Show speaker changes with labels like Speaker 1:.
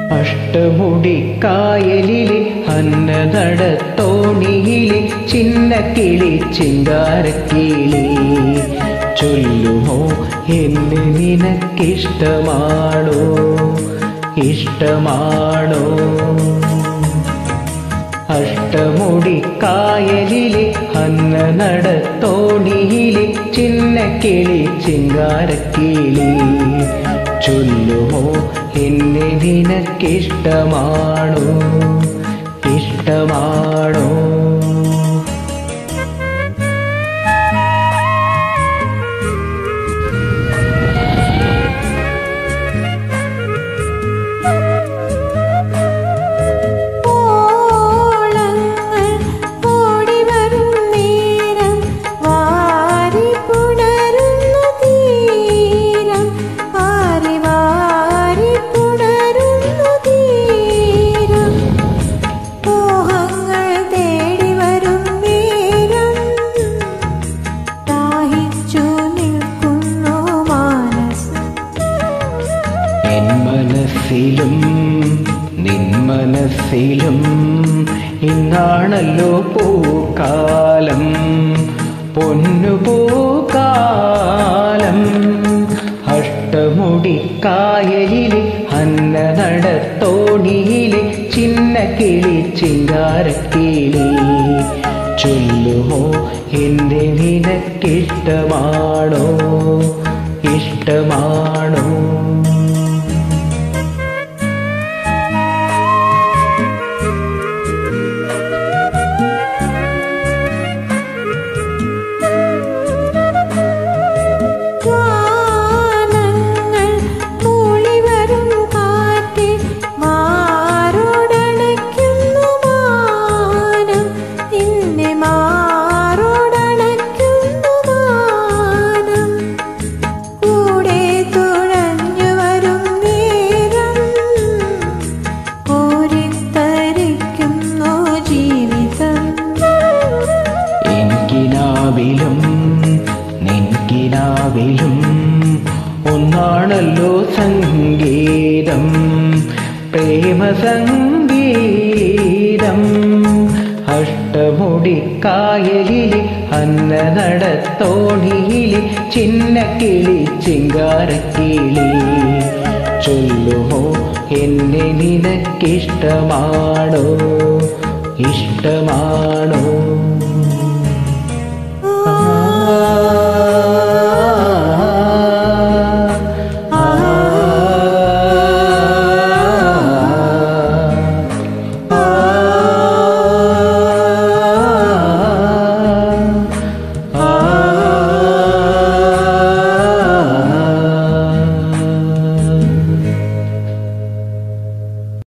Speaker 1: അഷ്ടമുടിക്കായലിലെ അന്നനടത്തോണിയിലെ ചിന്നക്കിളി ചിങ്കാരക്കിളി ചൊല്ലുമോ എന്നെ നിനക്കിഷ്ടമാണോ ഇഷ്ടമാണോ അഷ്ടമുടിക്കായലിലെ അന്നനടത്തോണിയിലെ ചിന്നക്കിളി ചിങ്കാരക്കിളി ചൊല്ലുമോ എന്നെ നിനക്കിഷ്ടമാണോ ഇഷ്ടമാണോ
Speaker 2: ഓളങ്ങൾ ഓടിവരും നേരം വാരി പുണരുന്ന തീരം വാരി വാരി പുണരുന്ന തീരം മോഹങ്ങൾ തേടി വരും നേരം ദാഹിച്ചു നിൽക്കുന്നു മാനസം
Speaker 1: എൻ മനസ്സിലും നിൻ മനസ്സിലും ഇന്നാണല്ലോ പൂക്കാലം പൊന്നു പൂക്കാലം അഷ്ടമുടിക്കായലിലെ അന്നനടത്തോണിയിലെ ചിന്നക്കിളി ചിങ്കാരക്കിളി ചൊല്ലുമോ എന്റെ നിനക്കിഷ്ടമാണോ ഇഷ്ടമാണോ
Speaker 2: ഗാനങ്ങൾ മൂളിവരും കാറ്റിൽ മാറോടണയ്ക്കുന്നു മാനം നിന്നെ മാറോടണയ്ക്കുന്നു മാനം കൂടെ തുഴഞ്ഞു വരും നേരം കോരിത്തരിക്കുന്നു ജീവിതം
Speaker 1: എനിക്കിനാവിലും നിൻകിനാവിലും ഒന്നാണല്ലോ സംഗീതം പ്രേമസംഗീതം അഷ്ടമുടിക്കായലിലെ അന്നനടത്തോണിയിലെ ചിന്നക്കിളി ചിങ്കാരക്കിളി ചൊല്ലുമോ എന്നെ നിനക്കിഷ്ടമാണോ ഇഷ്ടമാണോ